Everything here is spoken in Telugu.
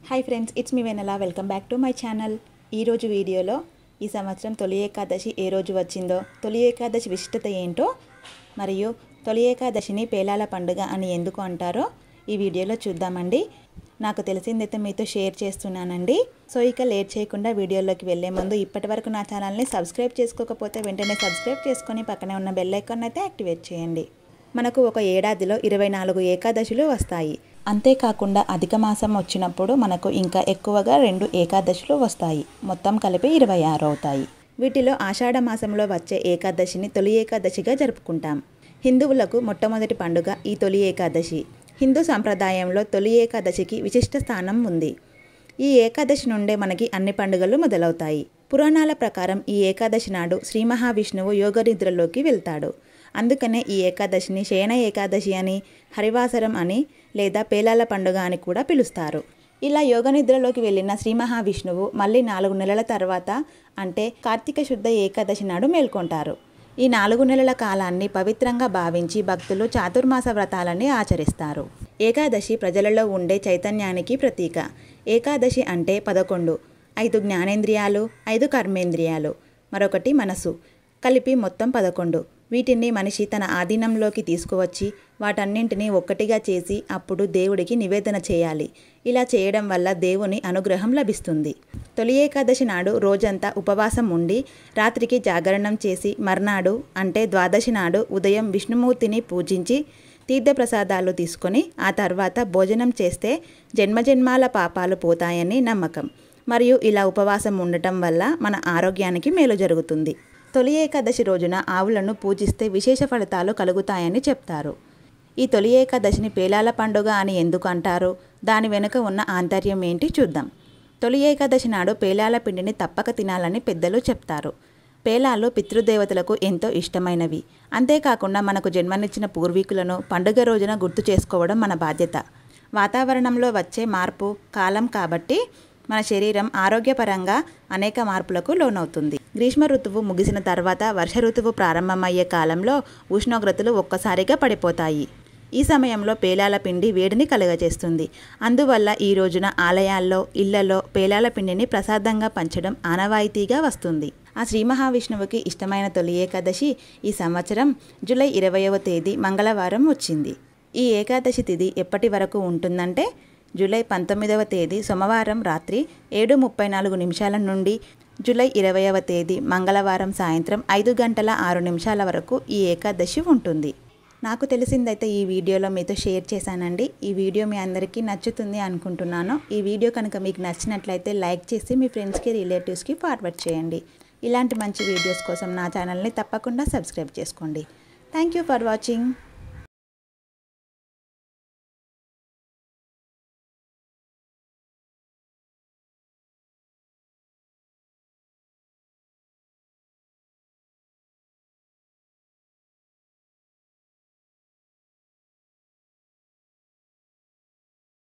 hi friends it's me Vennela welcome back to my channel ఈరోజు వీడియోలో ఈ సంవత్సరం తొలి ఏకాదశి ఏ రోజు వచ్చిందో తొలి ఏకాదశి విశిష్టత ఏంటో మరియు తొలి ఏకాదశిని పేలాల పండుగ అని ఎందుకు అంటారో ఈ వీడియోలో చూద్దామండి నాకు తెలిసిందైతే మీతో షేర్ చేస్తున్నానండి సో ఇక లేట్ చేయకుండా వీడియోలోకి వెళ్ళే ముందు ఇప్పటి వరకు నా ఛానల్ని సబ్స్క్రైబ్ చేసుకోకపోతే వెంటనే సబ్స్క్రైబ్ చేసుకొని పక్కనే ఉన్న బెల్ ఐకాన్ అయితే యాక్టివేట్ చేయండి మనకు ఒక ఏడాదిలో ఇరవై నాలుగు ఏకాదశులు వస్తాయి అంతేకాకుండా అధిక మాసం వచ్చినప్పుడు మనకు ఇంకా ఎక్కువగా రెండు ఏకాదశులు వస్తాయి మొత్తం కలిపి ఇరవై ఆరు అవుతాయి వీటిలో ఆషాఢ మాసంలో వచ్చే ఏకాదశిని తొలి ఏకాదశిగా జరుపుకుంటాం హిందువులకు మొట్టమొదటి పండుగ ఈ తొలి ఏకాదశి హిందూ సంప్రదాయంలో తొలి ఏకాదశికి విశిష్ట స్థానం ఉంది ఈ ఏకాదశి నుండే మనకి అన్ని పండుగలు మొదలవుతాయి పురాణాల ప్రకారం ఈ ఏకాదశి నాడు శ్రీ మహావిష్ణువు యోగ నిద్రలోకి వెళ్తాడు అందుకనే ఈ ఏకాదశిని శయన ఏకాదశి అని హరివాసరం అని లేదా పేలాల పండుగ అని కూడా పిలుస్తారు ఇలా యోగ నిద్రలోకి వెళ్ళిన శ్రీ మహావిష్ణువు మళ్ళీ నాలుగు నెలల తర్వాత అంటే కార్తీక శుద్ధ ఏకాదశి నాడు మేల్కొంటారు ఈ నాలుగు నెలల కాలాన్ని పవిత్రంగా భావించి భక్తులు చాతుర్మాస వ్రతాలని ఆచరిస్తారు ఏకాదశి ప్రజలలో ఉండే చైతన్యానికి ప్రతీక ఏకాదశి అంటే పదకొండు ఐదు జ్ఞానేంద్రియాలు ఐదు కర్మేంద్రియాలు మరొకటి మనసు కలిపి మొత్తం పదకొండు వీటిని మనిషి తన ఆధీనంలోకి తీసుకువచ్చి వాటన్నింటినీ ఒక్కటిగా చేసి అప్పుడు దేవుడికి నివేదన చేయాలి ఇలా చేయడం వల్ల దేవుని అనుగ్రహం లభిస్తుంది తొలి ఏకాదశి నాడు రోజంతా ఉపవాసం ఉండి రాత్రికి జాగరణం చేసి మర్నాడు అంటే ద్వాదశి నాడు ఉదయం విష్ణుమూర్తిని పూజించి తీర్థప్రసాదాలు తీసుకొని ఆ తర్వాత భోజనం చేస్తే జన్మజన్మాల పాపాలు పోతాయని నమ్మకం మరియు ఇలా ఉపవాసం ఉండటం వల్ల మన ఆరోగ్యానికి మేలు జరుగుతుంది తొలి ఏకాదశి రోజున ఆవులను పూజిస్తే విశేష ఫలితాలు కలుగుతాయని చెప్తారు ఈ తొలి ఏకాదశిని పేలాల పండుగ అని ఎందుకు అంటారు దాని వెనుక ఉన్న ఆంతర్యం ఏంటి చూద్దాం తొలి ఏకాదశి నాడు పేలాల పిండిని తప్పక తినాలని పెద్దలు చెప్తారు పేలాలు పితృదేవతలకు ఎంతో ఇష్టమైనవి అంతేకాకుండా మనకు జన్మనిచ్చిన పూర్వీకులను పండుగ రోజున గుర్తు చేసుకోవడం మన బాధ్యత వాతావరణంలో వచ్చే మార్పు కాలం కాబట్టి మన శరీరం ఆరోగ్యపరంగా అనేక మార్పులకు లోనవుతుంది గ్రీష్మ ఋతువు ముగిసిన తర్వాత వర్ష ఋతువు ప్రారంభమయ్యే కాలంలో ఉష్ణోగ్రతలు ఒక్కసారిగా పడిపోతాయి ఈ సమయంలో పేలాల పిండి వేడిని కలుగజేస్తుంది అందువల్ల ఈ రోజున ఆలయాల్లో ఇళ్లలో పేలాల పిండిని ప్రసాదంగా పంచడం ఆనవాయితీగా వస్తుంది ఆ శ్రీ మహావిష్ణువుకి ఇష్టమైన తొలి ఏకాదశి ఈ సంవత్సరం జూలై ఇరవయవ తేదీ మంగళవారం వచ్చింది ఈ ఏకాదశి తిథి ఎప్పటి వరకు ఉంటుందంటే జూలై పంతొమ్మిదవ తేదీ సోమవారం రాత్రి ఏడు ముప్పై నాలుగు నిమిషాల నుండి జూలై ఇరవైవ తేదీ మంగళవారం సాయంత్రం ఐదు గంటల ఆరు నిమిషాల వరకు ఈ ఏకాదశి ఉంటుంది నాకు తెలిసిందైతే ఈ వీడియోలో మీతో షేర్ చేశానండి ఈ వీడియో మీ అందరికీ నచ్చుతుంది అనుకుంటున్నాను ఈ వీడియో కనుక మీకు నచ్చినట్లయితే లైక్ చేసి మీ ఫ్రెండ్స్కి రిలేటివ్స్కి ఫార్వర్డ్ చేయండి ఇలాంటి మంచి వీడియోస్ కోసం నా ఛానల్ని తప్పకుండా సబ్స్క్రైబ్ చేసుకోండి థ్యాంక్ యూ ఫర్ వాచింగ్